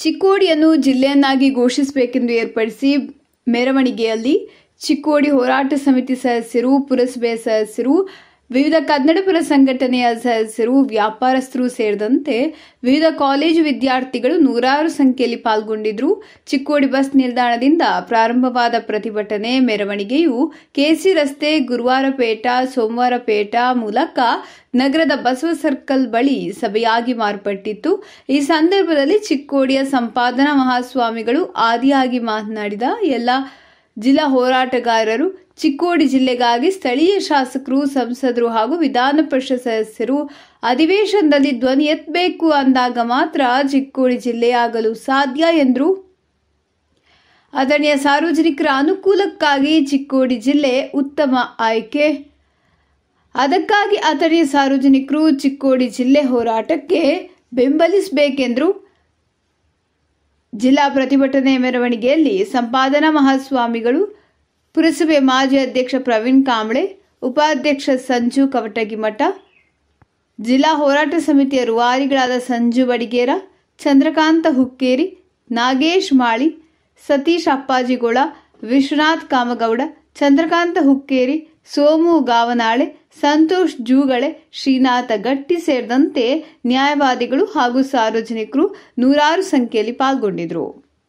ಚಿಕ್ಕೋಡಿಯನ್ನು ಜಿಲ್ಲೆಯನ್ನಾಗಿ ಘೋಷಿಸಬೇಕೆಂದು ಏರ್ಪಡಿಸಿ ಮೆರವಣಿಗೆಯಲ್ಲಿ ಚಿಕ್ಕೋಡಿ ಹೋರಾಟ ಸಮಿತಿ ಸದಸ್ಯರು ಪುರಸಭೆ ಸದಸ್ಯರು ವಿವಿಧ ಕನ್ನಡಪರ ಸಂಘಟನೆಯ ಸದಸ್ಯರು ವ್ಯಾಪಾರಸ್ಥರು ಸೇರಿದಂತೆ ವಿವಿಧ ಕಾಲೇಜು ವಿದ್ಯಾರ್ಥಿಗಳು ನೂರಾರು ಸಂಖ್ಯೆಯಲ್ಲಿ ಪಾಲ್ಗೊಂಡಿದ್ರು ಚಿಕ್ಕೋಡಿ ಬಸ್ ನಿಲ್ದಾಣದಿಂದ ಪ್ರಾರಂಭವಾದ ಪ್ರತಿಭಟನೆ ಮೆರವಣಿಗೆಯು ಕೆಸಿ ರಸ್ತೆ ಗುರುವಾರಪೇಟ ಸೋಮವಾರಪೇಟ ಮೂಲಕ ನಗರದ ಬಸವ ಸರ್ಕಲ್ ಬಳಿ ಸಭೆಯಾಗಿ ಮಾರ್ಪಟ್ಟಿತ್ತು ಈ ಸಂದರ್ಭದಲ್ಲಿ ಚಿಕ್ಕೋಡಿಯ ಸಂಪಾದನಾ ಮಹಾಸ್ವಾಮಿಗಳು ಆದಿಯಾಗಿ ಮಾತನಾಡಿದ ಎಲ್ಲ ಜಿಲ್ಲಾ ಹೋರಾಟಗಾರರು ಚಿಕ್ಕೋಡಿ ಜಿಲ್ಲೆಗಾಗಿ ಸ್ಥಳೀಯ ಶಾಸಕರು ಸಂಸದರು ಹಾಗೂ ವಿಧಾನ ಪರಿಷತ್ ಸದಸ್ಯರು ಅಧಿವೇಶನದಲ್ಲಿ ಧ್ವನಿ ಎತ್ತಬೇಕು ಅಂದಾಗ ಮಾತ್ರ ಚಿಕ್ಕೋಡಿ ಜಿಲ್ಲೆಯಾಗಲು ಸಾಧ್ಯ ಎಂದರು ಅದನ್ನೇ ಸಾರ್ವಜನಿಕರ ಅನುಕೂಲಕ್ಕಾಗಿ ಚಿಕ್ಕೋಡಿ ಜಿಲ್ಲೆ ಉತ್ತಮ ಆಯ್ಕೆ ಅದಕ್ಕಾಗಿ ಅಥಣಿಯ ಸಾರ್ವಜನಿಕರು ಚಿಕ್ಕೋಡಿ ಜಿಲ್ಲೆ ಹೋರಾಟಕ್ಕೆ ಬೆಂಬಲಿಸಬೇಕೆಂದರು ಜಿಲ್ಲಾ ಪ್ರತಿಭಟನೆ ಮೆರವಣಿಗೆಯಲ್ಲಿ ಸಂಪಾದನಾ ಮಹಾಸ್ವಾಮಿಗಳು ಪುರಸಭೆ ಮಾಜಿ ಅಧ್ಯಕ್ಷ ಪ್ರವೀಣ್ ಕಾಂಬ್ಳೆ ಉಪಾಧ್ಯಕ್ಷ ಸಂಜು ಕವಟಗಿಮಠ ಜಿಲ್ಲಾ ಹೋರಾಟ ಸಮಿತಿಯ ರೂವಾರಿಗಳಾದ ಸಂಜು ಬಡಿಗೇರ ಚಂದ್ರಕಾಂತ ಹುಕ್ಕೇರಿ ನಾಗೇಶ್ ಮಾಳಿ ಸತೀಶ್ ಅಪ್ಪಾಜಿಗೋಳ ವಿಶ್ವನಾಥ್ ಕಾಮಗೌಡ ಚಂದ್ರಕಾಂತ ಹುಕ್ಕೇರಿ ಸೋಮು ಗಾವನಾಳೆ ಸಂತೋಷ್ ಜೂಗಳೆ ಶ್ರೀನಾಥ ಗಟ್ಟಿ ಸೇರಿದಂತೆ ನ್ಯಾಯವಾದಿಗಳು ಹಾಗೂ ಸಾರ್ವಜನಿಕರು ನೂರಾರು ಸಂಖ್ಯೆಯಲ್ಲಿ ಪಾಲ್ಗೊಂಡಿದ್ದರು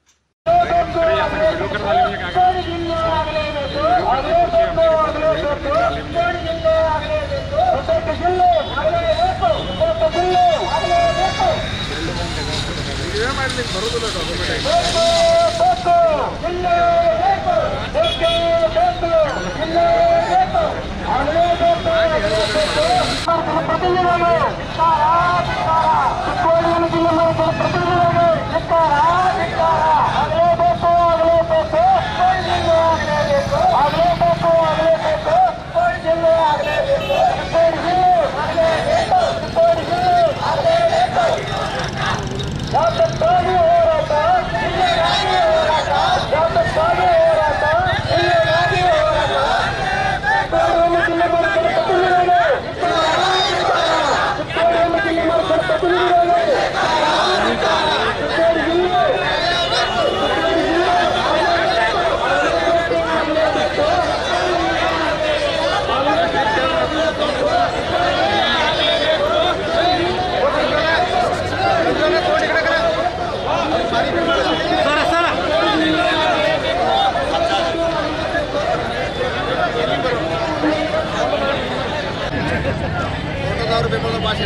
ಫೋಟೋದವ್ರು ಬೆಂಬಲ ಭಾಷೆ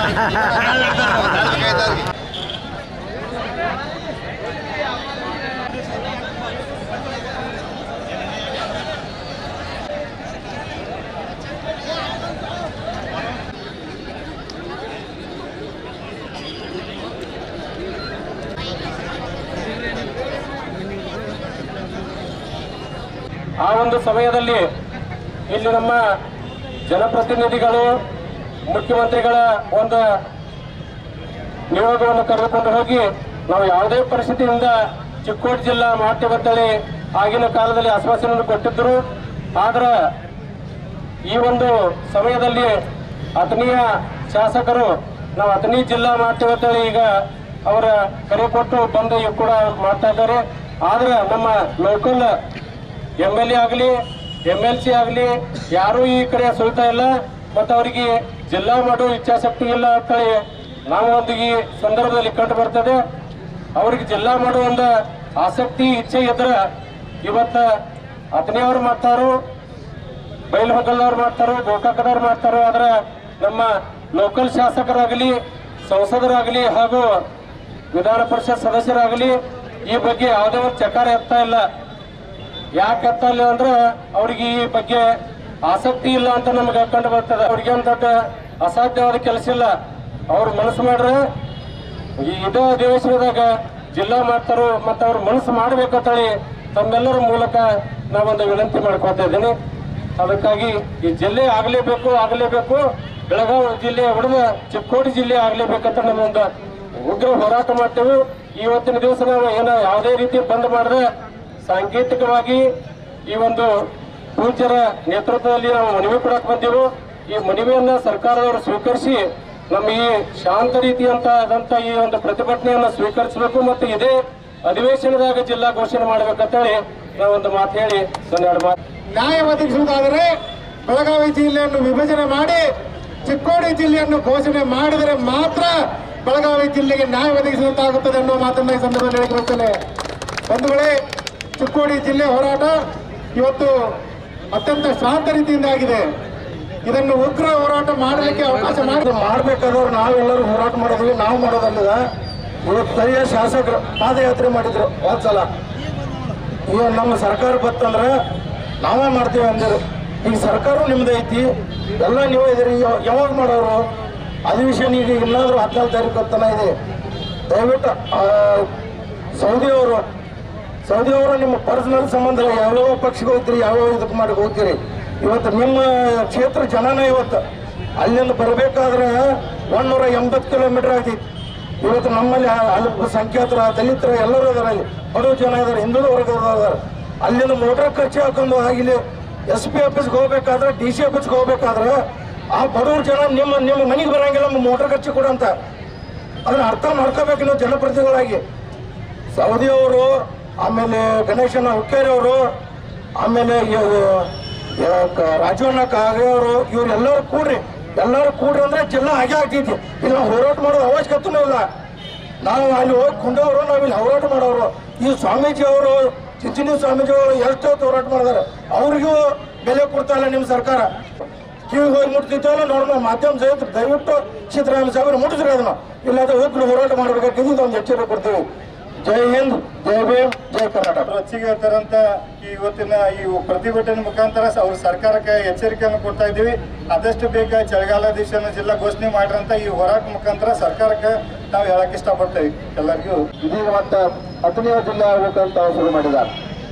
ಆ ಒಂದು ಸಮಯದಲ್ಲಿ ಇಲ್ಲಿ ನಮ್ಮ ಜನಪ್ರತಿನಿಧಿಗಳು ಮುಖ್ಯಮಂತ್ರಿಗಳ ಒಂದು ನಿಯೋಗವನ್ನು ಕರೆದುಕೊಂಡು ಹೋಗಿ ನಾವು ಯಾವುದೇ ಪರಿಸ್ಥಿತಿಯಿಂದ ಚಿಕ್ಕೋಡಿ ಜಿಲ್ಲಾ ಮಾಡ್ತೇವಂತೇಳಿ ಆಗಿನ ಕಾಲದಲ್ಲಿ ಆಶ್ವಾಸನೆಯನ್ನು ಕೊಟ್ಟಿದ್ದರು ಆದ್ರೆ ಈ ಒಂದು ಸಮಯದಲ್ಲಿ ಅಥಣಿಯ ಶಾಸಕರು ನಾವು ಅಥಣಿ ಜಿಲ್ಲಾ ಮಾಡ್ತೇವೆ ಅಂತೇಳಿ ಈಗ ಅವರ ಕರೆ ಕೊಟ್ಟು ಬಂದು ಈಗ ಕೂಡ ಮಾಡ್ತಾ ಇದ್ದಾರೆ ಆದ್ರೆ ನಮ್ಮ ಲೋಕಲ್ ಎಮ್ ಎಲ್ ಎ ಆಗಲಿ ಎಮ್ ಎಲ್ ಸಿ ಆಗಲಿ ಯಾರೂ ಈ ಕಡೆ ಸುಳ್ತಾ ಇಲ್ಲ ಮತ್ತು ಅವರಿಗೆ ಜಿಲ್ಲಾ ಮಾಡುವ ಇಚ್ಛಾಶಕ್ತಿ ಇಲ್ಲ ಅಂತೇಳಿ ನಾವು ಒಂದು ಈ ಸಂದರ್ಭದಲ್ಲಿ ಕಂಡು ಬರ್ತದೆ ಅವ್ರಿಗೆ ಜಿಲ್ಲಾ ಮಾಡುವ ಒಂದು ಆಸಕ್ತಿ ಇಚ್ಛೆ ಇದ್ರೆ ಇವತ್ತ ಅಥಣಿಯವ್ರು ಮಾಡ್ತಾರೋ ಬೈಲಹೊಗಲ್ನವ್ರು ಮಾಡ್ತಾರೋ ಗೋಕಾಕದವ್ರು ಮಾಡ್ತಾರೋ ಆದ್ರೆ ನಮ್ಮ ಲೋಕಲ್ ಶಾಸಕರಾಗಲಿ ಸಂಸದರಾಗಲಿ ಹಾಗೂ ವಿಧಾನ ಪರಿಷತ್ ಸದಸ್ಯರಾಗಲಿ ಈ ಬಗ್ಗೆ ಯಾವುದೇ ಒಂದು ಚಕಾರ ಎತ್ತಾ ಇಲ್ಲ ಯಾಕೆ ಎತ್ತಾ ಇಲ್ಲ ಅಂದ್ರೆ ಅವ್ರಿಗೆ ಈ ಬಗ್ಗೆ ಆಸಕ್ತಿ ಇಲ್ಲ ಅಂತ ನಮ್ಗೆ ಕಂಡು ಬರ್ತದೆ ಅವ್ರಿಗೆ ಒಂದು ದೊಡ್ಡ ಅಸಾಧ್ಯವಾದ ಕೆಲಸ ಇಲ್ಲ ಅವ್ರು ಮನಸ್ಸು ಮಾಡ್ರೆ ಈ ಇದೇ ಅಧಿವೇಶನದಾಗ ಜಿಲ್ಲಾ ಮಾಡ್ತಾರೋ ಮತ್ತು ಅವ್ರು ಮನಸ್ಸು ಮಾಡ್ಬೇಕಂತೇಳಿ ತಮ್ಮೆಲ್ಲರ ಮೂಲಕ ನಾವೊಂದು ವಿನಂತಿ ಮಾಡ್ಕೊತಾ ಇದ್ದೀನಿ ಅದಕ್ಕಾಗಿ ಈ ಜಿಲ್ಲೆ ಆಗಲೇಬೇಕು ಆಗಲೇಬೇಕು ಬೆಳಗಾವಿ ಜಿಲ್ಲೆ ಹೊಡೆದ ಚಿಕ್ಕೋಡಿ ಜಿಲ್ಲೆ ಆಗಲೇಬೇಕಂತ ನಮ್ಮೊಂದು ಉಗ್ರ ಹೋರಾಟ ಮಾಡ್ತೇವೆ ಇವತ್ತಿನ ದಿವಸ ನಾವು ಏನೋ ಯಾವುದೇ ರೀತಿ ಬಂದ್ ಮಾಡಿದ್ರೆ ಸಾಂಕೇತಿಕವಾಗಿ ಈ ಒಂದು ಪೂಜ್ಯರ ನೇತೃತ್ವದಲ್ಲಿ ನಾವು ಮನವಿ ಕೊಡಕ್ ಬಂದೆವು ಈ ಮನವಿಯನ್ನ ಸರ್ಕಾರದವರು ಸ್ವೀಕರಿಸಿ ನಮ್ಮ ಈ ಶಾಂತ ರೀತಿಯಂತಾದಂತ ಈ ಒಂದು ಪ್ರತಿಭಟನೆಯನ್ನು ಸ್ವೀಕರಿಸಬೇಕು ಮತ್ತು ಇದೇ ಅಧಿವೇಶನದಾಗ ಜಿಲ್ಲಾ ಘೋಷಣೆ ಮಾಡ್ಬೇಕಂತೇಳಿ ನಾವು ಒಂದು ಮಾತು ಹೇಳಿ ಒಂದೆರಡು ಮಾತು ನ್ಯಾಯ ಒದಗಿಸುವುದಾದರೆ ಬೆಳಗಾವಿ ಜಿಲ್ಲೆಯನ್ನು ವಿಭಜನೆ ಮಾಡಿ ಚಿಕ್ಕೋಡಿ ಜಿಲ್ಲೆಯನ್ನು ಘೋಷಣೆ ಮಾಡಿದರೆ ಮಾತ್ರ ಬೆಳಗಾವಿ ಜಿಲ್ಲೆಗೆ ನ್ಯಾಯ ಒದಗಿಸುವಂತಾಗುತ್ತದೆ ಅನ್ನೋ ಮಾತನ್ನ ಈ ಸಂದರ್ಭದಲ್ಲಿ ಹೇಳಿಕೆ ಬರ್ತೇನೆ ಒಂದು ವೇಳೆ ಚಿಕ್ಕೋಡಿ ಜಿಲ್ಲೆ ಹೋರಾಟ ಇವತ್ತು ಅತ್ಯಂತ ಶಾಂತ ರೀತಿಯಿಂದ ಆಗಿದೆ ಇದನ್ನು ಉಗ್ರ ಹೋರಾಟ ಮಾಡಲಿಕ್ಕೆ ಅವಕಾಶ ಮಾಡಿ ಮಾಡ್ಬೇಕಾದವ್ರು ನಾವೆಲ್ಲರೂ ಹೋರಾಟ ಮಾಡಿದ್ವಿ ನಾವು ಮಾಡೋದಲ್ಲದ ಇವತ್ತು ಸ್ಥಳೀಯ ಶಾಸಕರು ಪಾದಯಾತ್ರೆ ಮಾಡಿದ್ರು ಒಂದ್ಸಲ ಈಗ ನಮ್ಮ ಸರ್ಕಾರ ಬತ್ತಂದ್ರೆ ನಾವೇ ಮಾಡ್ತೀವಿ ಅಂದರು ಈಗ ಸರ್ಕಾರ ನಿಮ್ದು ಐತಿ ಎಲ್ಲ ನೀವು ಇದ್ರಿ ಯಾವ- ಯಾವಾಗ ಮಾಡೋರು ಅಧಿವೇಶನ ಈಗ ಇನ್ನಾದ್ರೂ ಹದಿನಾಲ್ಕು ತಾರೀಕು ತನ ಇದೆ ದಯವಿಟ್ಟು ಆ, ಸೌದಿಯವರು ಸೌದಿಯವರು ನಿಮ್ಮ ಪರ್ಸನಲ್ ಸಂಬಂಧ ಯಾವ್ಯಾವ ಪಕ್ಷಕ್ಕೆ ಹೋಗ್ತೀರಿ ಯಾವ್ಯಾವ ಇದಕ್ಕೆ ಮಾಡಿ ಹೋಗ್ತೀರಿ ಇವತ್ತು ನಿಮ್ಮ ಕ್ಷೇತ್ರ ಜನನ ಇವತ್ತು ಅಲ್ಲಿಂದ ಬರಬೇಕಾದ್ರೆ ಒಂದೂರ ಎಂಬತ್ತು ಕಿಲೋಮೀಟರ್ ಆಗ್ತೈತಿ ಇವತ್ತು ನಮ್ಮಲ್ಲಿ ಅಲ್ಪಸಂಖ್ಯಾತರ ದಲಿತರ ಎಲ್ಲರೂ ಅದಾರ ಅಲ್ಲಿ ಬಡವ ಜನ ಇದಾರೆ ಹಿಂದುಳಿದ ವರ್ಗದ ಅದಾರ ಅಲ್ಲಿಂದ ಮೋಟರ್ ಖರ್ಚು ಹಾಕೊಂಡು ಇಲ್ಲಿ ಎಸ್ ಪಿ ಆಫೀಸ್ಗೆ ಹೋಗ್ಬೇಕಾದ್ರೆ ಡಿ ಸಿ ಆಫೀಸ್ಗೆ ಹೋಗ್ಬೇಕಾದ್ರೆ ಆ ಬಡವ್ರ ಜನ ನಿಮ್ಮ ನಿಮ್ಮ ಮನೆಗೆ ಬರಂಗಿಲ್ಲ ನಮ್ಮ ಮೋಟರ್ ಖರ್ಚು ಕೊಡಂತ ಅದನ್ನ ಅರ್ಥ ಮಾಡ್ಕೋಬೇಕು ನೀವು ಜನಪ್ರತಿನಿಧಿಗಳಾಗಿ ಸೌದಿಯವರು ಆಮೇಲೆ ಗಣೇಶನ ಹುಕ್ಕೇರಿ ಅವರು ಆಮೇಲೆ ಇವ್ರು, ಯ- ಕ- ರಾಜವಣ್ಣ ಕಾಗೆ ಅವರು ಇವರೆಲ್ಲರೂ ಕೂಡ್ರಿ ಎಲ್ಲರೂ ಕೂಡ್ರಿ ಅಂದ್ರೆ ಜಿಲ್ಲಾ ಹಾಗೆ ಆಗ್ತೈತಿ ಇಲ್ಲಿ ನಾವು ಹೋರಾಟ ಮಾಡೋದು ಅವಶ್ಯಕತೆನೂ ಇಲ್ಲ ನಾವು ಅಲ್ಲಿ ಹೋಗಿ ಕುಂಡವರು ನಾವು ಇಲ್ಲಿ ಹೋರಾಟ ಮಾಡೋರು ಈ ಸ್ವಾಮೀಜಿ ಅವರು ಚಿಂಚಿನಿ ಸ್ವಾಮೀಜಿ ಅವರು ಎಷ್ಟು ಹೋರಾಟ ಮಾಡಿದಾರೆ ಅವ್ರಿಗೂ ಬೆಲೆ ಕೊಡ್ತಾ ಇಲ್ಲ ನಿಮ್ಮ ಸರ್ಕಾರ ಕಿವಿಗೆ ಹೋಗಿ ಮುಟ್ತಿದ್ದಲ್ಲ ನೋಡೋಣ ಮಾಧ್ಯಮ ಸಹಿತ ದಯವಿಟ್ಟು ಸಿದ್ದರಾಮಯ್ಯ ಸಾಹೇಬರು ಮುಟ್ಟಿಸ್ರಿ ಅದನ್ನ ಇಲ್ಲಾಂದ್ರೆ ಉಗ್ರ ಹೋರಾಟ ಮಾಡಬೇಕಾಗಿದ್ದು ಒಂದು ಎಚ್ಚರಿಕೆ ಕೊಡ್ತೀವಿ ಜೈ ಹಿಂದ್ ಜೈ ಭೀಮ್ ಜೈ ಕರ್ನಾಟಕ ರೊಚ್ಚಿಗೆಳ್ತಾರಂತ ಈ ಇವತ್ತಿನ ಈ ಪ್ರತಿಭಟನೆ ಮುಖಾಂತರ ಅವ್ರ ಸರ್ಕಾರಕ್ಕೆ ಎಚ್ಚರಿಕೆಯನ್ನು ಕೊಡ್ತಾ ಇದ್ದೀವಿ ಆದಷ್ಟು ಬೇಗ ಚಳಿಗಾಲಾಧೀಶನ ಜಿಲ್ಲಾ ಘೋಷಣೆ ಮಾಡಿರಂತ ಈ ಹೋರಾಟ ಮುಖಾಂತರ ಸರ್ಕಾರಕ್ಕೆ ನಾವು ಹೇಳಕ್ ಇಷ್ಟಪಡ್ತೇವೆ ಎಲ್ಲರಿಗೂ ಇದೀಗ ಮತ್ತೆ ಹತ್ತನೆಯ ಜಿಲ್ಲೆ ಆಗ್ಬೇಕಂತ ಅವ್ರು ಶುರು ಮಾಡಿದ್ದಾರೆ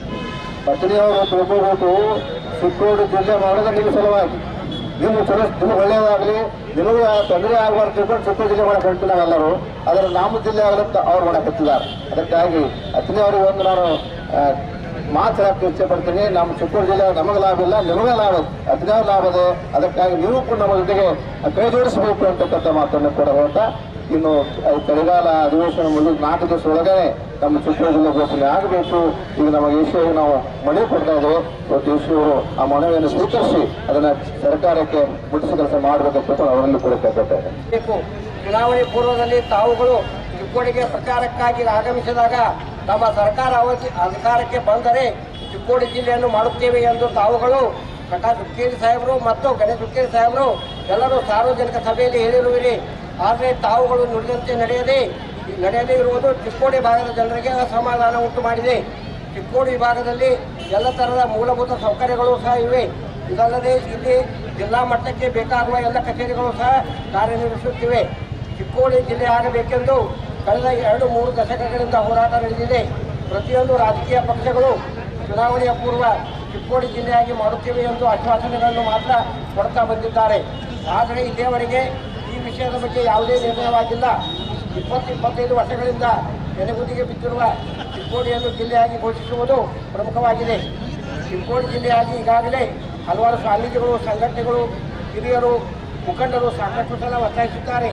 ಹತ್ತನೆಯವರು ತಿಳ್ಕೋಬೇಕು ಚಿಕ್ಕೋಡಿ ಜಿಲ್ಲೆ ಮಾಡೋದು ನಿಮ್ಮ ಸಲುವಾಗಿ ನಿಮ್ಮ ಚಲೋ ನಿಮ್ಗೆ ಒಳ್ಳೇದಾಗಲಿ ನಿಮಗೆ ತೊಂದರೆ ಆಗಬಾರ್ದು ತಿಳ್ಕೊಂಡು ಚಿಕ್ಕೋಡಿ ಜಿಲ್ಲೆ ಮಾಡಕ್ಕೆ ಹೊರಟಿಲ್ಲ ಎಲ್ಲರೂ ಆದರೆ ನಮ್ಮ ಜಿಲ್ಲೆ ಆಗಲಂತ ಅವ್ರು ಮಾಡಕತ್ತಿದ್ದಾರೆ ಅದಕ್ಕಾಗಿ ಹತ್ತನೆಯವ್ರಿಗೆ ಒಂದು ನಾನು ಆ, ಮಾತು ಹೇಳಕ್ಕೆ ಇಷ್ಟಪಡ್ತೀನಿ ನಮ್ಮ ಚಿಕ್ಕೋಡಿ ಜಿಲ್ಲೆ ನಮಗೆ ಲಾಭ ಇಲ್ಲ ನಿಮಗೆ ಲಾಭ ಹತ್ತನೇ ಲಾಭ ಇದೆ ಅದಕ್ಕಾಗಿ ನೀವು ಕೂಡ ನಮ್ಮ ಜೊತೆಗೆ ಕೈ ಜೋಡಿಸಬೇಕು ಅಂತಕ್ಕಂಥ ಮಾತನ್ನು ಕೂಡ ಹೇಳ್ತಾ ಇನ್ನು ಅದು ಚಳಿಗಾಲ ಅಧಿವೇಶನ ಮುಗಿದ ನಾಲ್ಕು ದಿವಸ ಒಳಗಡೆ ನಮ್ಮ ಚಿತ್ರದುರ್ಗ ಜಿಲ್ಲೆ ಘೋಷಣೆ ಆಗಬೇಕು ಈಗ ನಮಗೆ ಈಶ್ವರಿಗೆ ನಾವು ಮನವಿ ಕೊಡ್ತಾ ಇದ್ದೇವೆ ಇವತ್ತು ಈಶ್ವರು ಆ ಮನವಿಯನ್ನು ಸ್ವೀಕರಿಸಿ ಅದನ್ನ ಸರ್ಕಾರಕ್ಕೆ ಮುಟ್ಟಿಸಿ ಕೆಲಸ ಮಾಡಬೇಕಂತ ಅವರಲ್ಲಿ ಕೂಡ ಕೇಳ್ತಾ ಇದ್ದೇನೆ ಬೇಕು ಚುನಾವಣೆ ಪೂರ್ವದಲ್ಲಿ ತಾವುಗಳು ಚಿಕ್ಕೋಡಿಗೆ ಪ್ರಚಾರಕ್ಕಾಗಿ ಆಗಮಿಸಿದಾಗ ನಮ್ಮ ಸರ್ಕಾರ ಅವಧಿ ಅಧಿಕಾರಕ್ಕೆ ಬಂದರೆ ಚಿಕ್ಕೋಡಿ ಜಿಲ್ಲೆಯನ್ನು ಮಾಡುತ್ತೇವೆ ಎಂದು ತಾವುಗಳು ಪ್ರಕಾಶ್ ಹುಕ್ಕೇರಿ ಸಾಹೇಬರು ಮತ್ತು ಗಣೇಶ್ ಹುಕ್ಕೇರಿ ಸಾಹೇಬರು ಎಲ್ಲರೂ ಸಾರ್ವಜನಿಕ ಸಭೆಯಲ್ಲಿ ಹೇಳಿರುವಿರಿ ಆದರೆ ತಾವುಗಳು ನುಡಿದಂತೆ ನಡೆಯದೆ ನಡೆಯದೇ ಇರುವುದು ಚಿಕ್ಕೋಡಿ ಭಾಗದ ಜನರಿಗೆ ಅಸಮಾಧಾನ ಉಂಟು ಮಾಡಿದೆ ಚಿಕ್ಕೋಡಿ ವಿಭಾಗದಲ್ಲಿ ಎಲ್ಲ ಥರದ ಮೂಲಭೂತ ಸೌಕರ್ಯಗಳು ಸಹ ಇವೆ ಇದಲ್ಲದೆ ಇಲ್ಲಿ ಜಿಲ್ಲಾ ಮಟ್ಟಕ್ಕೆ ಬೇಕಾಗುವ ಎಲ್ಲ ಕಚೇರಿಗಳು ಸಹ ಕಾರ್ಯನಿರ್ವಹಿಸುತ್ತಿವೆ ಚಿಕ್ಕೋಡಿ ಜಿಲ್ಲೆ ಆಗಬೇಕೆಂದು ಕಳೆದ ಎರಡು ಮೂರು ದಶಕಗಳಿಂದ ಹೋರಾಟ ನಡೆದಿದೆ ಪ್ರತಿಯೊಂದು ರಾಜಕೀಯ ಪಕ್ಷಗಳು ಚುನಾವಣೆಯ ಪೂರ್ವ ಚಿಕ್ಕೋಡಿ ಜಿಲ್ಲೆಯಾಗಿ ಮಾಡುತ್ತೇವೆ ಎಂದು ಆಶ್ವಾಸನೆಗಳನ್ನು ಮಾತ್ರ ಕೊಡ್ತಾ ಬಂದಿದ್ದಾರೆ ಆದರೆ ಇಲ್ಲಿಯವರೆಗೆ ಈ ವಿಷಯದ ಬಗ್ಗೆ ಯಾವುದೇ ನಿರ್ಣಯವಾಗಿಲ್ಲ ಇಪ್ಪತ್ತು ಇಪ್ಪತ್ತೈದು ವರ್ಷಗಳಿಂದ ನೆನೆಗುದಿಗೆ ಬಿದ್ದಿರುವ ಚಿಕ್ಕೋಡಿಯನ್ನು ಜಿಲ್ಲೆಯಾಗಿ ಘೋಷಿಸುವುದು ಪ್ರಮುಖವಾಗಿದೆ ಚಿಕ್ಕೋಡಿ ಜಿಲ್ಲೆಯಾಗಿ ಈಗಾಗಲೇ ಹಲವಾರು ಸ್ವಾಮೀಜಿಗಳು ಸಂಘಟನೆಗಳು ಹಿರಿಯರು ಮುಖಂಡರು ಸಾಕಷ್ಟು ಸಲ ಒತ್ತಾಯಿಸುತ್ತಾರೆ